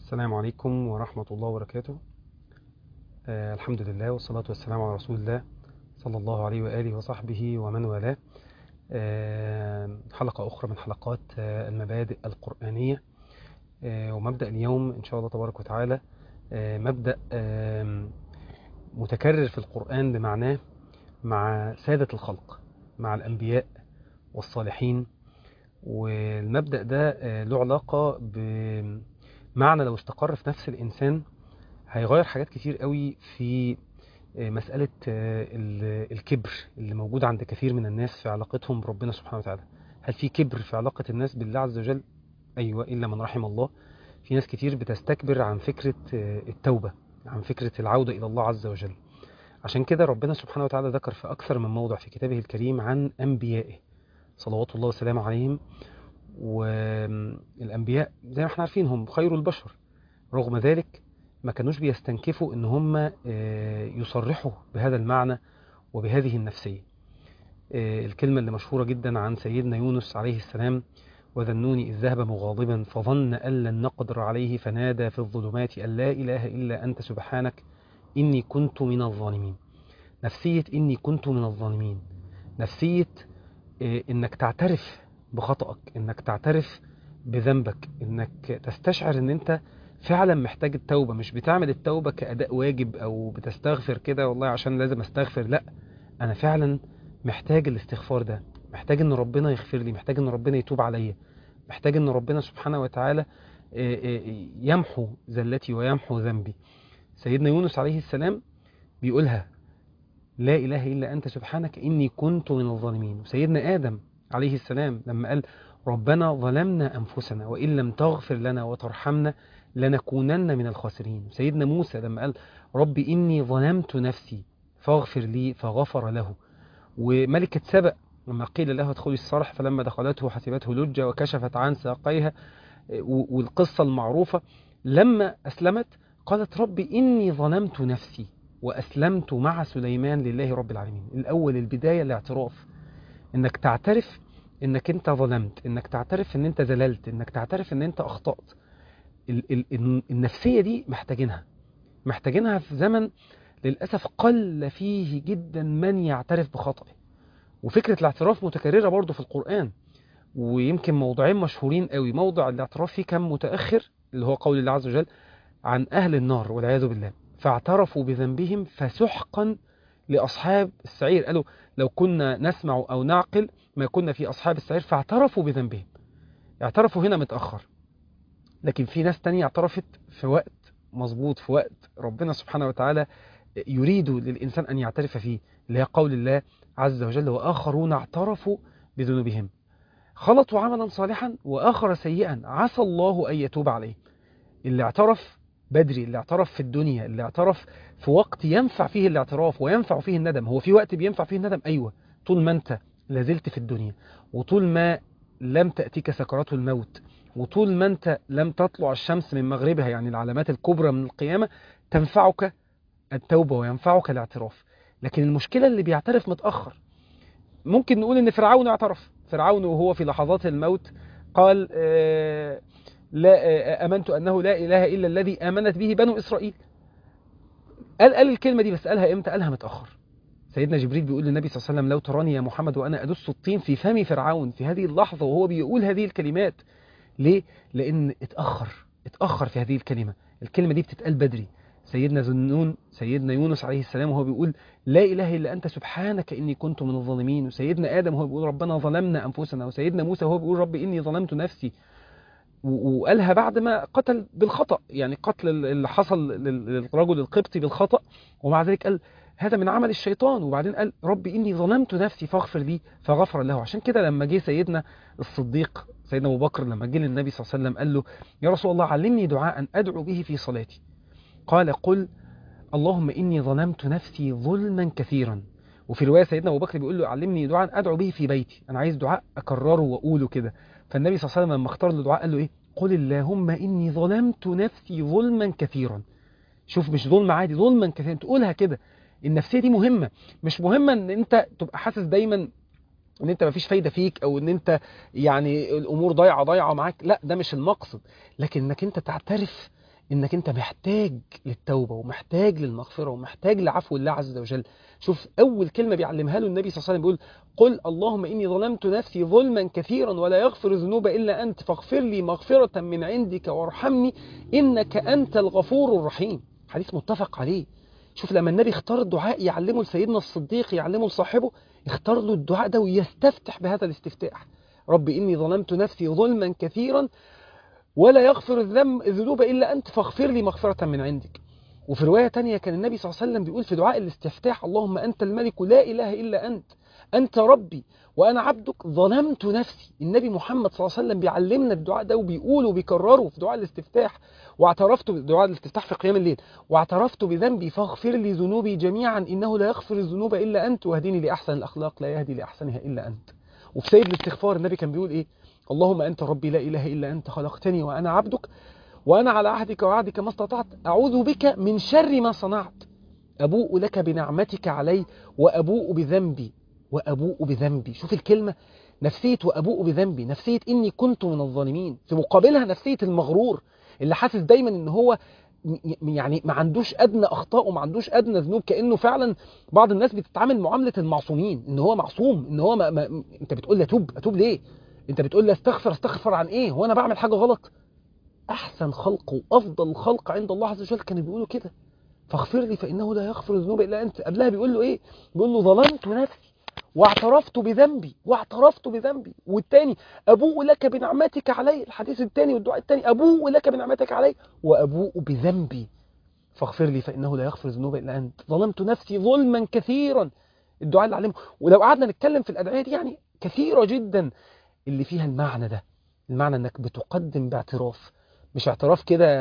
السلام عليكم ورحمة الله وبركاته آه الحمد لله والصلاة والسلام على رسول الله صلى الله عليه وآله وصحبه ومن والاه آه حلقة أخرى من حلقات آه المبادئ القرآنية آه ومبدأ اليوم إن شاء الله تبارك وتعالى آه مبدأ آه متكرر في القرآن بمعناه مع سادة الخلق مع الأنبياء والصالحين والمبدأ ده آه له علاقة بمعنى لو استقر في نفس الإنسان هيغير حاجات كتير قوي في مسألة الكبر اللي موجود عند كثير من الناس في علاقتهم بربنا سبحانه وتعالى هل في كبر في علاقة الناس بالله عز وجل؟ أيوة إلا من رحم الله في ناس كتير بتستكبر عن فكرة التوبة عن فكرة العودة إلى الله عز وجل عشان كده ربنا سبحانه وتعالى ذكر في أكثر من موضع في كتابه الكريم عن أنبيائه صلوات الله وسلامه عليهم والأنبياء زي ما احنا عارفين هم خير البشر رغم ذلك ما كانوش بيستنكفوا ان هم يصرحوا بهذا المعنى وبهذه النفسية الكلمة اللي مشهورة جدا عن سيدنا يونس عليه السلام وذنوني إذ ذهب مغاضبا فظن أن لن نقدر عليه فنادى في الظلمات أن لا إله إلا أنت سبحانك إني كنت من الظالمين نفسية إني كنت من الظالمين نفسية إنك تعترف بخطأك إنك تعترف بذنبك إنك تستشعر إن أنت فعلا محتاج التوبة مش بتعمل التوبة كأداء واجب أو بتستغفر كده والله عشان لازم استغفر لا أنا فعلا محتاج الاستغفار ده محتاج ان ربنا يغفر لي محتاج ان ربنا يتوب عليا محتاج ان ربنا سبحانه وتعالى يمحو زلتي ويمحو ذنبي سيدنا يونس عليه السلام بيقولها لا إله إلا أنت سبحانك إني كنت من الظالمين وسيدنا آدم عليه السلام لما قال ربنا ظلمنا أنفسنا وإن لم تغفر لنا وترحمنا لنكونن من الخاسرين سيدنا موسى لما قال رب إني ظلمت نفسي فاغفر لي فغفر له وملكة سبأ لما قيل له ادخلي الصرح فلما دخلته حسبته لجة وكشفت عن ساقيها والقصة المعروفة لما أسلمت قالت رب إني ظلمت نفسي وأسلمت مع سليمان لله رب العالمين الأول البداية الاعتراف إنك تعترف إنك أنت ظلمت إنك تعترف إن أنت زللت إنك تعترف إن أنت أخطأت النفسية دي محتاجينها محتاجينها في زمن للأسف قل فيه جدا من يعترف بخطئه وفكرة الاعتراف متكررة برضو في القرآن ويمكن موضوعين مشهورين قوي موضع الاعتراف فيه كان متأخر اللي هو قول الله عز وجل عن أهل النار والعياذ بالله فاعترفوا بذنبهم فسحقا لأصحاب السعير قالوا لو كنا نسمع أو نعقل ما كنا في أصحاب السعير فاعترفوا بذنبهم اعترفوا هنا متأخر لكن في ناس تانية اعترفت في وقت مظبوط في وقت ربنا سبحانه وتعالى يريد للإنسان أن يعترف فيه اللي هي قول الله عز وجل وآخرون اعترفوا بذنوبهم خلطوا عملا صالحا وآخر سيئا عسى الله أن يتوب عليه اللي اعترف بدري اللي اعترف في الدنيا اللي اعترف في وقت ينفع فيه الاعتراف وينفع فيه الندم هو في وقت بينفع فيه الندم أيوة طول ما أنت لازلت في الدنيا وطول ما لم تأتيك سكرات الموت وطول ما أنت لم تطلع الشمس من مغربها يعني العلامات الكبرى من القيامة تنفعك التوبة وينفعك الاعتراف لكن المشكلة اللي بيعترف متأخر ممكن نقول ان فرعون اعترف فرعون وهو في لحظات الموت قال آه لا آه امنت انه لا اله الا الذي امنت به بنو اسرائيل قال قال الكلمة دي بس قالها امتى قالها متأخر سيدنا جبريل بيقول للنبي صلى الله عليه وسلم لو تراني يا محمد وانا ادس الطين في فم فرعون في هذه اللحظة وهو بيقول هذه الكلمات ليه لان اتأخر اتأخر في هذه الكلمة الكلمة دي بتتقال بدري سيدنا ذنون سيدنا يونس عليه السلام وهو بيقول لا إله إلا أنت سبحانك إني كنت من الظالمين وسيدنا آدم وهو بيقول ربنا ظلمنا أنفسنا وسيدنا موسى وهو بيقول رب إني ظلمت نفسي وقالها بعد ما قتل بالخطأ يعني قتل اللي حصل للرجل القبطي بالخطأ ومع ذلك قال هذا من عمل الشيطان وبعدين قال رب إني ظلمت نفسي فاغفر لي فغفر له عشان كده لما جه سيدنا الصديق سيدنا أبو بكر لما جه للنبي صلى الله عليه وسلم قال له يا رسول الله علمني دعاء أدعو به في صلاتي قال قل اللهم إني ظلمت نفسي ظلما كثيرا وفي رواية سيدنا أبو بكر بيقول له علمني دعاء أدعو به في بيتي أنا عايز دعاء أكرره وأقوله كده فالنبي صلى الله عليه وسلم لما اختار له دعاء قال له إيه قل اللهم إني ظلمت نفسي ظلما كثيرا شوف مش ظلم عادي ظلما كثيرا تقولها كده النفسية دي مهمة مش مهمة ان انت تبقى حاسس دايما ان انت مفيش فايدة فيك او ان انت يعني الامور ضايعة ضايعة معاك لا ده مش المقصد لكن انك انت تعترف انك انت محتاج للتوبة ومحتاج للمغفرة ومحتاج لعفو الله عز وجل شوف اول كلمة بيعلمها له النبي صلى الله عليه وسلم بيقول قل اللهم اني ظلمت نفسي ظلما كثيرا ولا يغفر الذنوب الا انت فاغفر لي مغفرة من عندك وارحمني انك انت الغفور الرحيم حديث متفق عليه شوف لما النبي اختار الدعاء يعلمه لسيدنا الصديق يعلمه لصاحبه اختار له الدعاء ده ويستفتح بهذا الاستفتاح رب إني ظلمت نفسي ظلما كثيرا ولا يغفر الذنب الذنوب إلا أنت فاغفر لي مغفرة من عندك وفي رواية تانية كان النبي صلى الله عليه وسلم بيقول في دعاء الاستفتاح اللهم أنت الملك لا إله إلا أنت أنت ربي وأنا عبدك ظلمت نفسي النبي محمد صلى الله عليه وسلم بيعلمنا الدعاء ده وبيقوله وبيكرره في دعاء الاستفتاح واعترفت بدعاء الاستفتاح في قيام الليل واعترفت بذنبي فاغفر لي ذنوبي جميعا إنه لا يغفر الذنوب إلا أنت واهدني لأحسن الأخلاق لا يهدي لأحسنها إلا أنت وفي سيد الاستغفار النبي كان بيقول إيه اللهم أنت ربي لا إله إلا أنت خلقتني وأنا عبدك وأنا على عهدك وعهدك ما استطعت أعوذ بك من شر ما صنعت أبوء لك بنعمتك علي وأبوء بذنبي وأبوء بذنبي شوف الكلمة نفسية وأبوء بذنبي نفسية إني كنت من الظالمين في مقابلها نفسية المغرور اللي حاسس دايما إن هو يعني ما عندوش أدنى أخطاء وما عندوش أدنى ذنوب كأنه فعلا بعض الناس بتتعامل معاملة المعصومين إن هو معصوم إن هو ما ما أنت بتقول لي أتوب أتوب ليه أنت بتقول لي أستغفر أستغفر عن إيه هو أنا بعمل حاجة غلط أحسن خلق وأفضل خلق عند الله عز وجل كانوا بيقولوا كده فاغفر لي فإنه لا يغفر الذنوب إلا أنت قبلها بيقول له إيه بيقول له ظلمت نفسي واعترفت بذنبي واعترفت بذنبي والتاني أبوء لك بنعمتك علي الحديث التاني والدعاء التاني أبوء لك بنعمتك علي وأبوء بذنبي فاغفر لي فإنه لا يغفر الذنوب إلا أنت ظلمت نفسي ظلما كثيرا الدعاء اللي علمه ولو قعدنا نتكلم في الأدعية دي يعني كثيرة جدا اللي فيها المعنى ده المعنى أنك بتقدم باعتراف مش اعتراف كده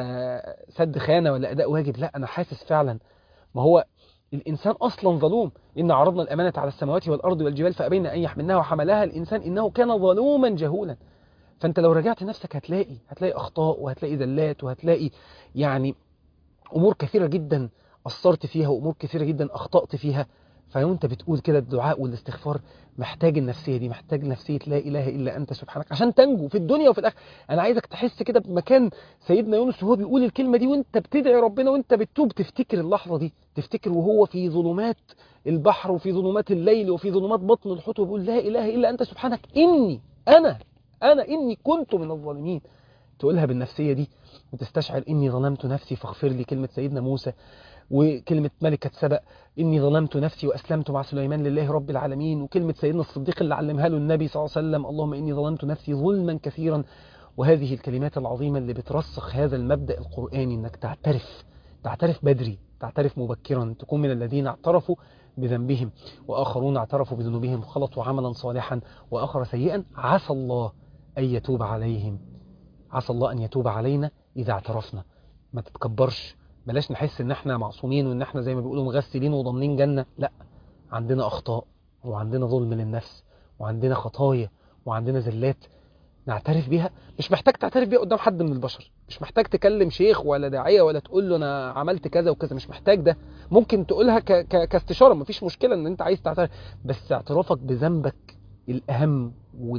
سد خانة ولا أداء واجب لا أنا حاسس فعلا ما هو الإنسان أصلا ظلوم إن عرضنا الأمانة على السماوات والأرض والجبال فأبين أن يحملنها وحملها الإنسان إنه كان ظلوما جهولا فأنت لو رجعت نفسك هتلاقي هتلاقي أخطاء وهتلاقي ذلات وهتلاقي يعني أمور كثيرة جدا قصرت فيها وأمور كثيرة جدا أخطأت فيها فأنت بتقول كده الدعاء والاستغفار محتاج النفسية دي محتاج نفسية لا إله إلا أنت سبحانك عشان تنجو في الدنيا وفي الآخرة أنا عايزك تحس كده بمكان سيدنا يونس وهو بيقول الكلمة دي وانت بتدعي ربنا وانت بتتوب تفتكر اللحظة دي تفتكر وهو في ظلمات البحر وفي ظلمات الليل وفي ظلمات بطن الحوت وبيقول لا إله إلا أنت سبحانك إني أنا أنا إني كنت من الظالمين تقولها بالنفسية دي وتستشعر إني ظلمت نفسي فاغفر لي كلمة سيدنا موسى وكلمة ملكة سبأ إني ظلمت نفسي وأسلمت مع سليمان لله رب العالمين وكلمة سيدنا الصديق اللي علمها له النبي صلى الله عليه وسلم اللهم إني ظلمت نفسي ظلما كثيرا وهذه الكلمات العظيمة اللي بترسخ هذا المبدأ القرآني إنك تعترف تعترف بدري تعترف مبكرا تكون من الذين اعترفوا بذنبهم وآخرون اعترفوا بذنوبهم خلطوا عملا صالحا وآخر سيئا عسى الله أن يتوب عليهم عسى الله أن يتوب علينا إذا اعترفنا ما تتكبرش بلاش نحس ان احنا معصومين وان احنا زي ما بيقولوا مغسلين وضامنين جنة لا عندنا اخطاء وعندنا ظلم للنفس وعندنا خطايا وعندنا زلات نعترف بيها مش محتاج تعترف بيها قدام حد من البشر مش محتاج تكلم شيخ ولا داعية ولا تقول له انا عملت كذا وكذا مش محتاج ده ممكن تقولها ك... ك... كاستشارة مفيش مشكلة ان انت عايز تعترف بس اعترافك بذنبك الاهم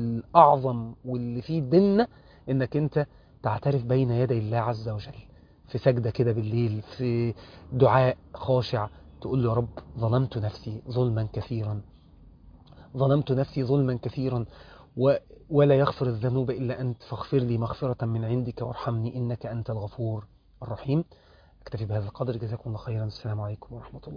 والاعظم واللي فيه ديننا انك انت تعترف بين يدي الله عز وجل في سجدة كده بالليل في دعاء خاشع تقول له يا رب ظلمت نفسي ظلما كثيرا ظلمت نفسي ظلما كثيرا و ولا يغفر الذنوب إلا أنت فاغفر لي مغفرة من عندك وارحمني إنك أنت الغفور الرحيم اكتفي بهذا القدر جزاكم الله خيرا السلام عليكم ورحمة الله